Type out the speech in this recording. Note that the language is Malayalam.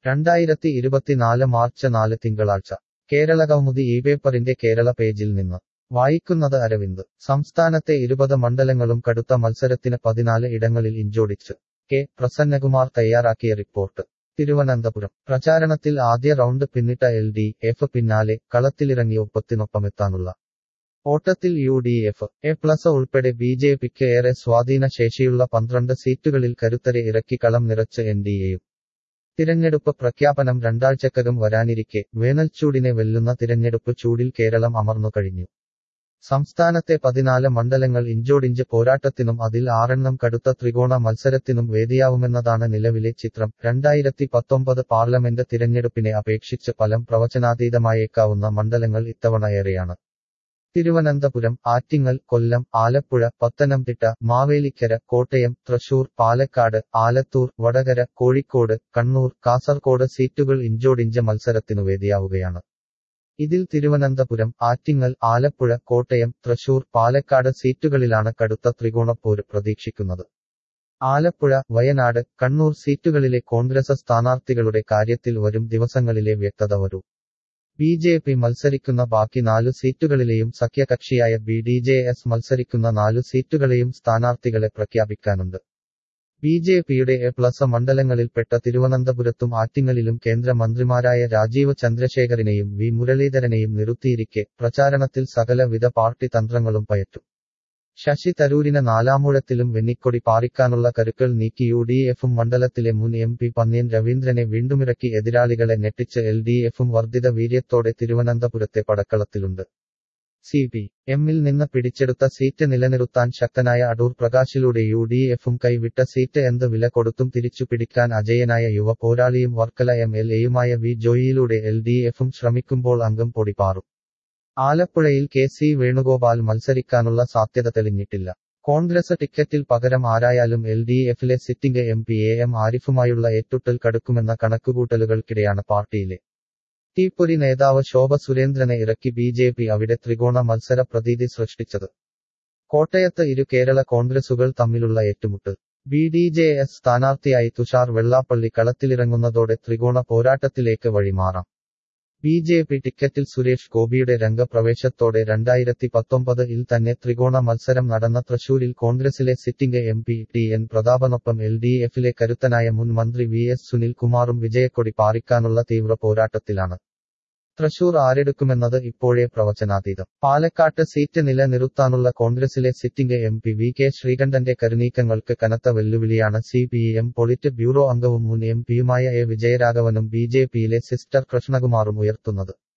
രണ്ടായിരത്തി ഇരുപത്തിനാല് മാർച്ച് നാല് തിങ്കളാഴ്ച കേരള കൗമുദി ഈ പേപ്പറിന്റെ കേരള പേജിൽ നിന്ന് വായിക്കുന്നത് അരവിന്ദ് സംസ്ഥാനത്തെ ഇരുപത് മണ്ഡലങ്ങളും കടുത്ത മത്സരത്തിന് പതിനാല് ഇടങ്ങളിൽ ഇഞ്ചോടിച്ച് കെ പ്രസന്നകുമാർ തയ്യാറാക്കിയ റിപ്പോർട്ട് തിരുവനന്തപുരം പ്രചാരണത്തിൽ ആദ്യ റൗണ്ട് പിന്നിട്ട എൽ ഡി എഫ് പിന്നാലെ കളത്തിലിറങ്ങി ഒപ്പത്തിനൊപ്പമെത്താനുള്ള ഓട്ടത്തിൽ U D F A plus ഉൾപ്പെടെ ബി ജെ പിക്ക് ഏറെ സ്വാധീന ശേഷിയുള്ള പന്ത്രണ്ട് സീറ്റുകളിൽ കരുത്തരെ ഇറക്കി കളം നിറച്ച് എൻ ഡി എയും തിരഞ്ഞെടുപ്പ് പ്രഖ്യാപനം രണ്ടാഴ്ചക്കകം വരാനിരിക്കെ വേനൽച്ചൂടിനെ വെല്ലുന്ന തിരഞ്ഞെടുപ്പ് ചൂടിൽ കേരളം അമർന്നു കഴിഞ്ഞു സംസ്ഥാനത്തെ പതിനാല് മണ്ഡലങ്ങൾ ഇഞ്ചോടിഞ്ച് പോരാട്ടത്തിനും അതിൽ ആറെണ്ണം കടുത്ത ത്രികോണ മത്സരത്തിനും വേദിയാവുമെന്നതാണ് നിലവിലെ ചിത്രം രണ്ടായിരത്തി പത്തൊമ്പത് പാർലമെന്റ് തിരഞ്ഞെടുപ്പിനെ അപേക്ഷിച്ച് ഫലം പ്രവചനാതീതമായേക്കാവുന്ന മണ്ഡലങ്ങൾ ഇത്തവണ ഏറെയാണ് തിരുവനന്തപുരം ആറ്റിങ്ങൽ കൊല്ലം ആലപ്പുഴ പത്തനംതിട്ട മാവേലിക്കര കോട്ടയം തൃശൂർ പാലക്കാട് ആലത്തൂർ വടകര കോഴിക്കോട് കണ്ണൂർ കാസർകോട് സീറ്റുകൾ ഇഞ്ചോടിഞ്ച് മത്സരത്തിനു വേദിയാവുകയാണ് ഇതിൽ തിരുവനന്തപുരം ആറ്റിങ്ങൽ ആലപ്പുഴ കോട്ടയം തൃശൂർ പാലക്കാട് സീറ്റുകളിലാണ് കടുത്ത ത്രികോണപ്പോര് പ്രതീക്ഷിക്കുന്നത് ആലപ്പുഴ വയനാട് കണ്ണൂർ സീറ്റുകളിലെ കോൺഗ്രസ് സ്ഥാനാർത്ഥികളുടെ കാര്യത്തിൽ വരും ദിവസങ്ങളിലെ വ്യക്തത വരൂ ബി ജെ പി മത്സരിക്കുന്ന ബാക്കി നാലു സീറ്റുകളിലെയും സഖ്യകക്ഷിയായ ബി ഡി ജെ എസ് മത്സരിക്കുന്ന നാലു സീറ്റുകളെയും സ്ഥാനാർത്ഥികളെ പ്രഖ്യാപിക്കാനുണ്ട് ബി ജെ പിയുടെ എ പ്ലസ് മണ്ഡലങ്ങളിൽപ്പെട്ട തിരുവനന്തപുരത്തും ആറ്റിങ്ങലിലും കേന്ദ്രമന്ത്രിമാരായ രാജീവ് ചന്ദ്രശേഖറിനെയും വി മുരളീധരനെയും നിർത്തിയിരിക്കെ പ്രചാരണത്തിൽ സകലവിധ പാർട്ടി തന്ത്രങ്ങളും പയറ്റും ശശി തരൂരിന് നാലാമൂഴത്തിലും വെന്നിക്കൊടി പാറിക്കാനുള്ള കരുക്കൾ നീക്കി യു ഡി എഫും മണ്ഡലത്തിലെ മുൻ എം പി പന്ന്യൻ രവീന്ദ്രനെ വീണ്ടുമിറക്കി എതിരാളികളെ ഞെട്ടിച്ച് എൽ ഡി എഫും വർദ്ധിത വീര്യത്തോടെ തിരുവനന്തപുരത്തെ പടക്കളത്തിലുണ്ട് സി പി എമ്മിൽ നിന്ന് പിടിച്ചെടുത്ത സീറ്റ് നിലനിർത്താൻ ശക്തനായ അടൂർ പ്രകാശിലൂടെ യു ഡി എഫും കൈവിട്ട സീറ്റ് എന്ത് വില കൊടുത്തും തിരിച്ചു പിടിക്കാൻ അജയനായ യുവ പോരാളിയും വർക്കല എം എൽ എയുമായ വി ജോയിയിലൂടെ എൽ ഡി എഫും ശ്രമിക്കുമ്പോൾ അംഗം പൊടിപാറും ആലപ്പുഴയിൽ കെ സി വേണുഗോപാൽ മത്സരിക്കാനുള്ള സാധ്യത തെളിഞ്ഞിട്ടില്ല കോൺഗ്രസ് ടിക്കറ്റിൽ പകരം ആരായാലും എൽ ഡി എഫിലെ sitting M P A M ആരിഫുമായുള്ള ഏറ്റുട്ടൽ കടുക്കുമെന്ന കണക്കുകൂട്ടലുകൾക്കിടെയാണ് പാർട്ടിയിലെ തീപ്പൊരി നേതാവ് ശോഭ സുരേന്ദ്രനെ ഇറക്കി ബി ജെ പി അവിടെ ത്രികോണ മത്സര പ്രതീതി സൃഷ്ടിച്ചത് കോട്ടയത്ത് ഇരു കേരള കോൺഗ്രസുകൾ തമ്മിലുള്ള ഏറ്റുമുട്ടൽ ബി ഡി ജെ എസ് സ്ഥാനാർത്ഥിയായി തുഷാർ വെള്ളാപ്പള്ളി കളത്തിലിറങ്ങുന്നതോടെ ത്രികോണ പോരാട്ടത്തിലേക്ക് വഴിമാറാം ബി ജെ പി ടിക്കറ്റിൽ സുരേഷ് ഗോപിയുടെ രംഗപ്രവേശത്തോടെ രണ്ടായിരത്തി പത്തൊമ്പത് ഇൽ തന്നെ ത്രികോണ മത്സരം നടന്ന തൃശൂരിൽ കോൺഗ്രസിലെ sitting M P T N പ്രതാപനൊപ്പം എൽ ഡി എഫിലെ കരുത്തനായ മുൻ മന്ത്രി വി എസ് സുനിൽകുമാറും വിജയക്കൊടി പാറിക്കാനുള്ള തീവ്ര പോരാട്ടത്തിലാണ് തൃശൂർ ആരെടുക്കുമെന്നത് ഇപ്പോഴേ പ്രവചനാതീതം പാലക്കാട്ട് സീറ്റ് നിലനിർത്താനുള്ള കോൺഗ്രസിലെ sitting M P V K ശ്രീകണ്ഠന്റെ കരുനീക്കങ്ങൾക്ക് കനത്ത വെല്ലുവിളിയാണ് C P M politburo അംഗവും മുൻ എം പിയുമായ എ വിജയരാഘവനും ബി ജെ പിയിലെ സിസ്റ്റർ കൃഷ്ണകുമാറും ഉയർത്തുന്നത്